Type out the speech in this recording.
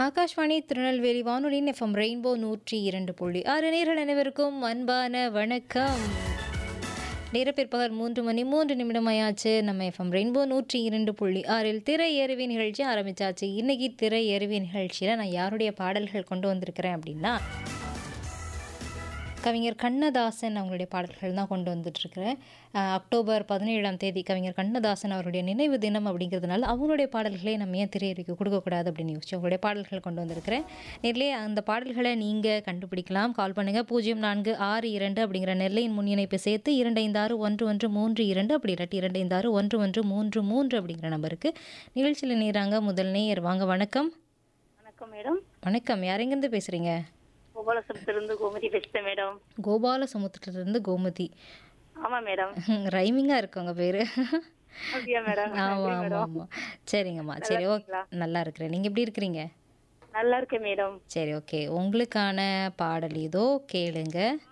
ஆகாஷ்வாணி திருநெல்வேலி வானொலியின் FM rainbow நூற்றி இரண்டு புள்ளி ஆறு நேர்கள் அனைவருக்கும் அன்பான வணக்கம் நேர பிற்பகல் மூன்று மணி மூன்று நிமிடம் ஆயாச்சு நம்ம எஃப்எம் ரெயின்போ நூற்றி இரண்டு புள்ளி ஆறில் திரை எருவி நிகழ்ச்சி ஆரம்பிச்சாச்சு இன்னைக்கு திரை எருவி நிகழ்ச்சியில் நான் யாருடைய பாடல்கள் கொண்டு வந்திருக்கிறேன் அப்படின்னா கவிஞர் கண்ணதாசன் அவங்களுடைய பாடல்கள் தான் கொண்டு வந்துட்டுருக்கிறேன் அக்டோபர் பதினேழாம் தேதி கவிஞர் கண்ணதாசன் அவருடைய நினைவு தினம் அப்படிங்கிறதுனால அவங்களுடைய பாடல்களை நம்ம ஏன் திரையறிக்கை கொடுக்கக்கூடாது அப்படின்னு யோசிச்சு அவங்களுடைய பாடல்கள் கொண்டு வந்திருக்கிறேன் நேரிலே அந்த பாடல்களை நீங்கள் கண்டுபிடிக்கலாம் கால் பண்ணுங்கள் பூஜ்ஜியம் நான்கு ஆறு இரண்டு அப்படிங்கிற நெல்லையின் முன் இணைப்பை சேர்த்து இரண்டு ஐந்து ஆறு ஒன்று ஒன்று மூன்று இரண்டு அப்படி இல்லாட்டி இரண்டு ஐந்து ஆறு ஒன்று ஒன்று மூன்று மூன்று அப்படிங்கிற நம்பருக்கு நிகழ்ச்சியில் நேராங்க முதல் நேயர் வாங்க வணக்கம் வணக்கம் மேடம் வணக்கம் யாரெங்கேருந்து பேசுகிறீங்க கோபாலசபத்திலிருந்து கோமதி பேசுறேன் மேடம் கோபால சமுத்திரத்துலேருந்து கோமதி ஆமா மேடம் ரைமிங்காக இருக்கு உங்கள் பேர் அப்படியா மேடம் ஆமாம் ஆமாம் ஆமாம் சரிங்கம்மா சரி ஓகே நல்லா இருக்கிறேன் நீங்கள் எப்படி இருக்கிறீங்க நல்லா இருக்கேன் மேடம் சரி ஓகே உங்களுக்கான பாடல் இதோ கேளுங்க